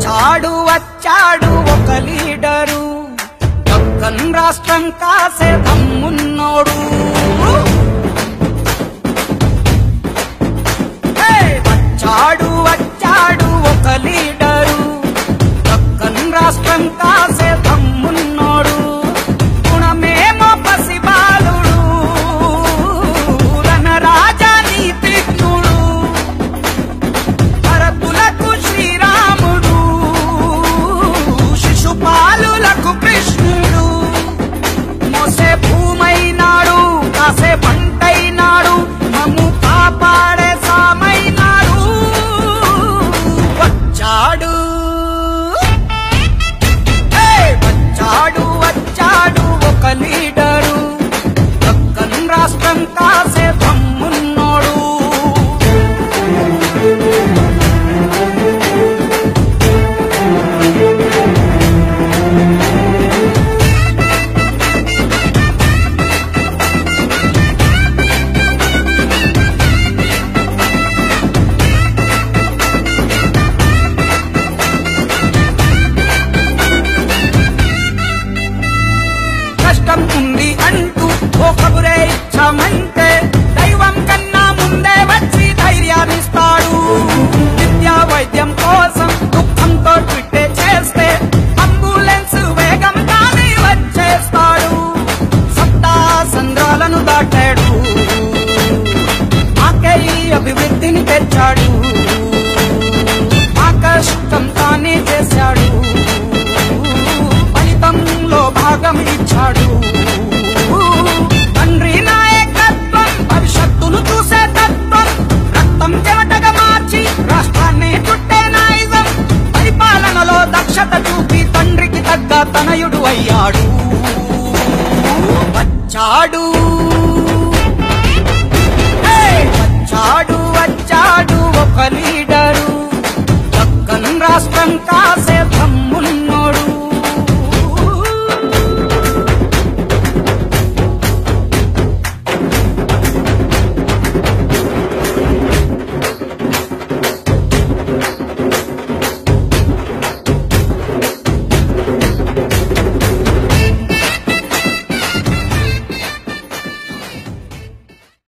వచ్చాడు వచ్చాడు ఒక లీడరు దక్కన్ రాష్ట్రం కాసే దమ్మున్నోడు హే! వచ్చాడు వచ్చాడు ఒక లీడరు దక్కన్ రాష్ట్రం కాసే దమ్మున్నోడు గుణమేమో పసిబాలుడు రణరాజా నీతిజ్ఞుడు భరతులకు శ్రీరాముడు శిశుపాలులకు కృష్ణుడు మోసే భూమైనాడు కాసే పంటైనాడు మమ్ము కాపాడే సామైనాడు వచ్చాడు హే! వచ్చాడు వచ్చాడు ఒక లీడరు దక్కన్ రాష్ట్రం కాసే దమ్మున్నోడు కష్టం ఉంది అంటూ ఓ కబురే ఇచ్చామంటే దైవం కన్నా ముందే వచ్చి ధైర్యాన్నిస్తాడు విద్యా వైద్యం కోసం దుఃఖంతో ట్విట్టే చేస్తే అంబులెన్స్ వేగం కానీ వచ్చేస్తాడు సప్తా సంద్రాలను దాటాడు మాకే ఈ అభివృద్ధిని తెచ్చాడు మా కష్టం తానే చేశాడు ఫలితంలో భాగం ఇచ్చాడు తండ్రి నాయకత్వం భవిష్యత్తును చూసే తత్వం రక్తం చెమటగా మార్చి రాష్ట్రాన్ని చుట్టే నాయుధం పరిపాలనలో దక్షత చూపి తండ్రికి తగ్గ తనయుడు అయ్యాడు వచ్చాడు